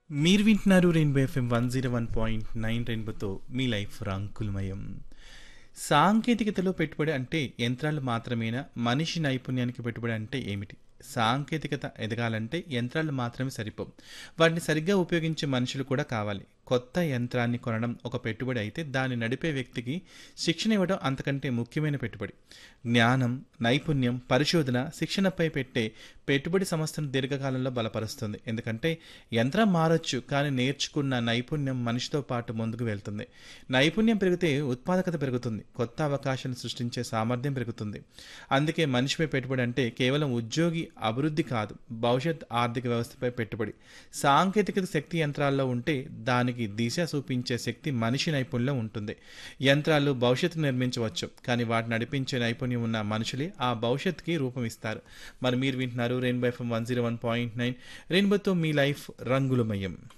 మీరు వింటున్నారు Rainbow FM one zero one point nine రెయిన్బోతో మీ లైఫ్ రంకులమయం సాంకేతికతలో పెట్టుబడి అంటే యంత్రాలు మాత్రమేనా మనిషి నైపుణ్యానికి పెట్టుబడి అంటే ఏమిటి సాంకేతికత ఎదగాలంటే యంత్రాలు మాత్రమే సరిపోవు వాటిని సరిగ్గా ఉపయోగించే మనుషులు కూడా కావాలి కొత్త యంత్రాన్ని కొనడం ఒక పెట్టుబడి అయితే దాన్ని నడిపే వ్యక్తికి శిక్షణ ఇవ్వడం అంతకంటే ముఖ్యమైన పెట్టుబడి జ్ఞానం నైపుణ్యం పరిశోధన శిక్షణపై పెట్టే పెట్టుబడి సంస్థను దీర్ఘకాలంలో బలపరుస్తుంది ఎందుకంటే యంత్రం మారొచ్చు కానీ నేర్చుకున్న నైపుణ్యం మనిషితో పాటు ముందుకు వెళ్తుంది నైపుణ్యం పెరిగితే ఉత్పాదకత పెరుగుతుంది కొత్త అవకాశాలు సృష్టించే సామర్థ్యం పెరుగుతుంది అందుకే మనిషిపై పెట్టుబడి అంటే కేవలం ఉద్యోగి అభివృద్ధి కాదు భవిష్యత్ ఆర్థిక వ్యవస్థపై పెట్టుబడి సాంకేతిక శక్తి యంత్రాల్లో ఉంటే దానికి దిశ చూపించే శక్తి మనిషి నైపుణ్యం ఉంటుంది యంత్రాలు భవిష్యత్తు నిర్మించవచ్చు కానీ వాటిని నడిపించే నైపుణ్యం ఉన్న మనుషులే ఆ భవిష్యత్తుకి రూపం ఇస్తారు మరి మీరు వింటున్నారు Rainbow FM one zero one point nine రెయిన్బోతో మీ లైఫ్ రంగులమయం